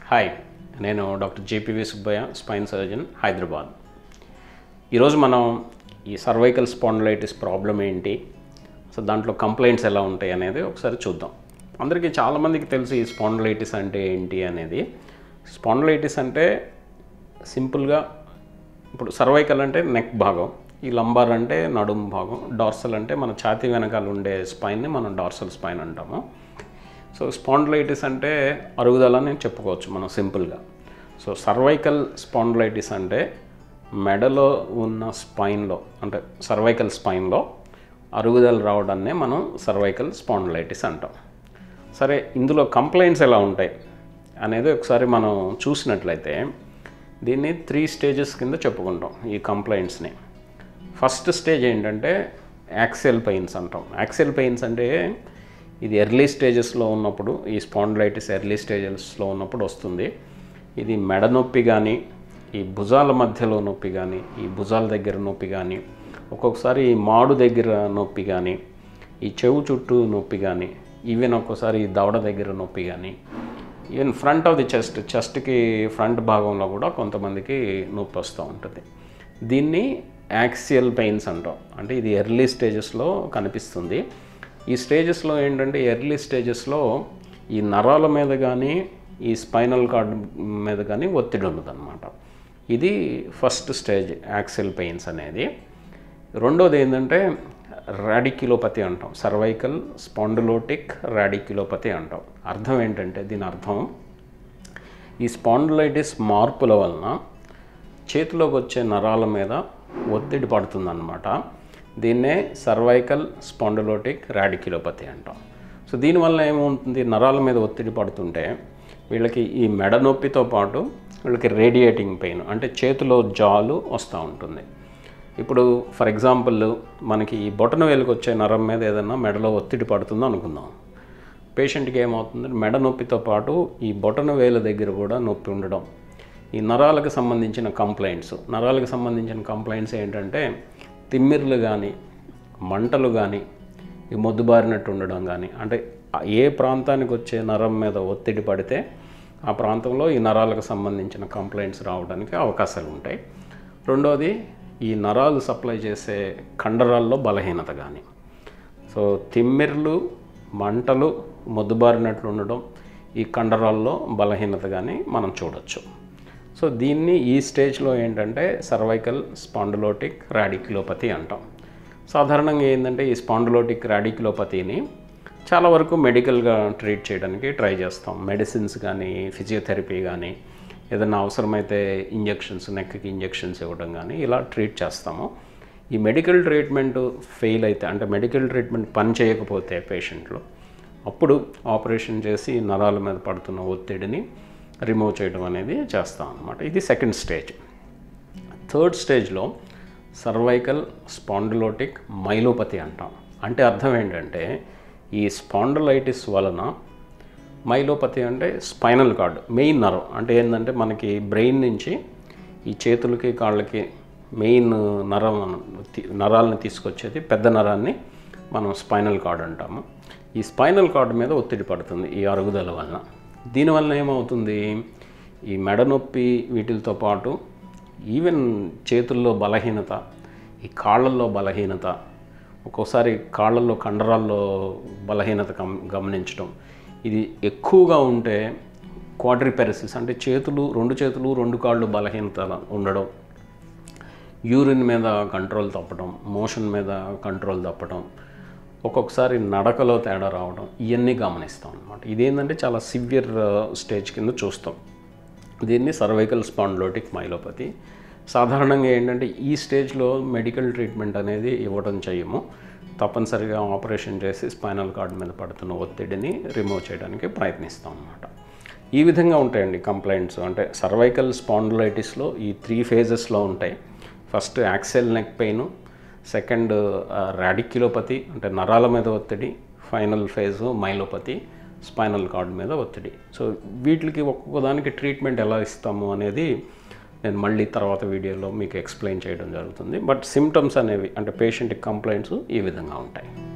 hi నేను doctor J P V Subbayya spine surgeon Hyderabad ఈరోజు మనం ఈ సర్వైకల్ స్పాండిలైటిస్ ప్రాబ్లం ఏంటి సో దాంట్లో కంప్లైంట్స్ ఎలా ఉంటాయి అనేది ఒకసారి చూద్దాం అందరికీ చాలామందికి తెలుసు ఈ స్పాండిలైటిస్ అంటే ఏంటి అనేది స్పాండిలైటిస్ అంటే సింపుల్గా ఇప్పుడు సర్వైకల్ అంటే నెక్ భాగం ఈ లంబార్ అంటే నడుము భాగం డార్సల్ అంటే మన ఛాతీ వెనకాల ఉండే స్పైన్ని మనం డార్సల్ స్పైన్ అంటాము సో స్పాండిలైటిస్ అంటే అరుగుదల అని చెప్పుకోవచ్చు మనం సింపుల్గా సో సర్వైకల్ స్పాండిలైటిస్ అంటే మెడలో ఉన్న స్పైన్లో అంటే సర్వైకల్ స్పైన్లో అరుగుదల రావడాన్నే మనం సర్వైకల్ స్పాండిలైటిస్ అంటాం సరే ఇందులో కంప్లైంట్స్ ఎలా ఉంటాయి అనేది ఒకసారి మనం చూసినట్లయితే దీన్ని త్రీ స్టేజెస్ కింద చెప్పుకుంటాం ఈ కంప్లైంట్స్ని ఫస్ట్ స్టేజ్ ఏంటంటే యాక్సెల్ పెయిన్స్ అంటాం యాక్సెల్ పెయిన్స్ అంటే ఇది ఎర్లీ స్టేజెస్లో ఉన్నప్పుడు ఈ స్పాండిలైటిస్ ఎర్లీ స్టేజెస్లో ఉన్నప్పుడు వస్తుంది ఇది మెడ నొప్పి కానీ ఈ భుజాల మధ్యలో నొప్పి కానీ ఈ భుజాల దగ్గర నొప్పి కానీ ఒక్కొక్కసారి ఈ మాడు దగ్గర నొప్పి కానీ ఈ చెవు చుట్టూ నొప్పి కానీ ఈవెన్ ఒక్కోసారి ఈ దవడ దగ్గర నొప్పి కానీ even front of the chest చెస్ట్కి ఫ్రంట్ భాగంలో కూడా కొంతమందికి నొప్పి వస్తూ ఉంటుంది దీన్ని యాక్సియల్ పెయిన్స్ అంటాం అంటే ఇది ఎర్లీ స్టేజెస్లో కనిపిస్తుంది ఈ స్టేజెస్లో ఏంటంటే ఎర్లీ స్టేజెస్లో ఈ నరాల మీద కానీ ఈ స్పైనల్ కార్డ్ మీద కానీ ఒత్తిడి ఉండదన్నమాట ఇది ఫస్ట్ స్టేజ్ యాక్సిల్ పెయిన్స్ అనేది రెండోది ఏంటంటే రాడిక్యులోపతి అంటాం సర్వైకల్ స్పాండిలోటిక్ రాడిక్యులోపతి అంటాం అర్థం ఏంటంటే దీని అర్థం ఈ స్పాండిలైటిస్ మార్పుల వలన చేతిలోకి వచ్చే నరాల మీద ఒత్తిడి పడుతుందన్నమాట దీన్నే సర్వైకల్ స్పాండిలోటిక్ రాడిక్యులోపతి అంటాం సో దీనివల్ల ఏమవుతుంది నరాల మీద ఒత్తిడి పడుతుంటే వీళ్ళకి ఈ మెడ నొప్పితో పాటు వీళ్ళకి రేడియేటింగ్ పెయిన్ అంటే చేతిలో జాలు వస్తూ ఉంటుంది ఇప్పుడు ఫర్ ఎగ్జాంపుల్ మనకి ఈ బొటన వేలుకి వచ్చే నరం మీద ఏదైనా మెడలో ఒత్తిడి పడుతుందో అనుకుందాం పేషెంట్కి ఏమవుతుంది మెడ నొప్పితో పాటు ఈ బొటన వేల దగ్గర కూడా నొప్పి ఉండడం ఈ నరాలకు సంబంధించిన కంప్లైంట్స్ నరాలకు సంబంధించిన కంప్లైంట్స్ ఏంటంటే తిమ్మిర్లు కానీ మంటలు కానీ ఈ మొద్దుబారినట్టు ఉండడం కానీ అంటే ఏ ప్రాంతానికి వచ్చే నరం మీద ఒత్తిడి పడితే ఆ ప్రాంతంలో ఈ నరాలకు సంబంధించిన కంప్లైంట్స్ రావడానికి అవకాశాలు ఉంటాయి రెండోది ఈ నరాలు సప్లై చేసే కండరాల్లో బలహీనత కానీ సో తిమ్మిర్లు మంటలు మొద్దుబారినట్లు ఉండడం ఈ కండరాల్లో బలహీనత కానీ మనం చూడొచ్చు సో దీన్ని ఈ స్టేజ్లో ఏంటంటే సర్వైకల్ స్పాండిలోటిక్ రాడిక్యులోపతి అంటాం సాధారణంగా ఏంటంటే ఈ స్పాండిలోటిక్ రాడిక్యులోపతిని చాలా వరకు మెడికల్గా ట్రీట్ చేయడానికి ట్రై చేస్తాం మెడిసిన్స్ కానీ ఫిజియోథెరపీ కానీ ఏదైనా అవసరమైతే ఇంజెక్షన్స్ నెక్కి ఇంజెక్షన్స్ ఇవ్వడం కానీ ఇలా ట్రీట్ చేస్తాము ఈ మెడికల్ ట్రీట్మెంట్ ఫెయిల్ అయితే అంటే మెడికల్ ట్రీట్మెంట్ పని చేయకపోతే పేషెంట్లో అప్పుడు ఆపరేషన్ చేసి నరాల మీద పడుతున్న ఒత్తిడిని రిమూవ్ చేయడం అనేది చేస్తాం అనమాట ఇది సెకండ్ స్టేజ్ థర్డ్ స్టేజ్లో సర్వైకల్ స్పాండిలోటిక్ మైలోపతి అంటాం అంటే అర్థం ఏంటంటే ఈ స్పాండిలైటిస్ వలన మైలోపతి అంటే స్పైనల్ కార్డ్ మెయిన్ నరం అంటే ఏంటంటే మనకి బ్రెయిన్ నుంచి ఈ చేతులకి కాళ్ళకి మెయిన్ నరం నరాలను తీసుకొచ్చేది పెద్ద నరాన్ని మనం స్పైనల్ కార్డ్ అంటాము ఈ స్పైనల్ కార్డ్ మీద ఒత్తిడి పడుతుంది ఈ అరుగుదల వలన దీనివల్ల ఏమవుతుంది ఈ మెడ నొప్పి వీటితో పాటు ఈవెన్ చేతుల్లో బలహీనత ఈ కాళ్ళల్లో బలహీనత ఒక్కోసారి కాళ్ళల్లో కండరాల్లో బలహీనత గమ గమనించడం ఇది ఎక్కువగా ఉంటే క్వాడ్రిపెరసిస్ అంటే చేతులు రెండు చేతులు రెండు కాళ్ళు బలహీనత ఉండడం యూరిన్ మీద కంట్రోల్ తప్పడం మోషన్ మీద కంట్రోల్ తప్పడం ఒక్కొక్కసారి నడకలో తేడా రావడం ఇవన్నీ గమనిస్తాం అనమాట ఇదేంటంటే చాలా సివియర్ స్టేజ్ కింద చూస్తాం దీన్ని సర్వైకల్ స్పాండిలోటిక్ మైలోపతి సాధారణంగా ఏంటంటే ఈ స్టేజ్లో మెడికల్ ట్రీట్మెంట్ అనేది ఇవ్వడం చేయము తప్పనిసరిగా ఆపరేషన్ చేసి స్పైనల్ కార్డ్ మీద పడుతున్న ఒత్తిడిని రిమూవ్ చేయడానికి ప్రయత్నిస్తాం అన్నమాట ఈ విధంగా ఉంటాయండి కంప్లైంట్స్ అంటే సర్వైకల్ స్పాండిలైటిస్లో ఈ త్రీ ఫేజెస్లో ఉంటాయి first axial neck pain second radiculopathy అంటే నరాల మీద ఒత్తిడి final phase myelopathy spinal cord మీద ఒత్తిడి సో వీటికి ఒక్కొక్క దానికి ట్రీట్మెంట్ ఎలా ఇస్తాము అనేది నేను మళ్ళీ తర్వాత వీడియోలో మీకు ఎక్స్ప్లెయిన్ చేయడం జరుగుతుంది బట్ సిమ్టమ్స్ అనేవి అంటే పేషెంట్ కంప్లైంట్స్ ఈ విధంగా ఉంటాయి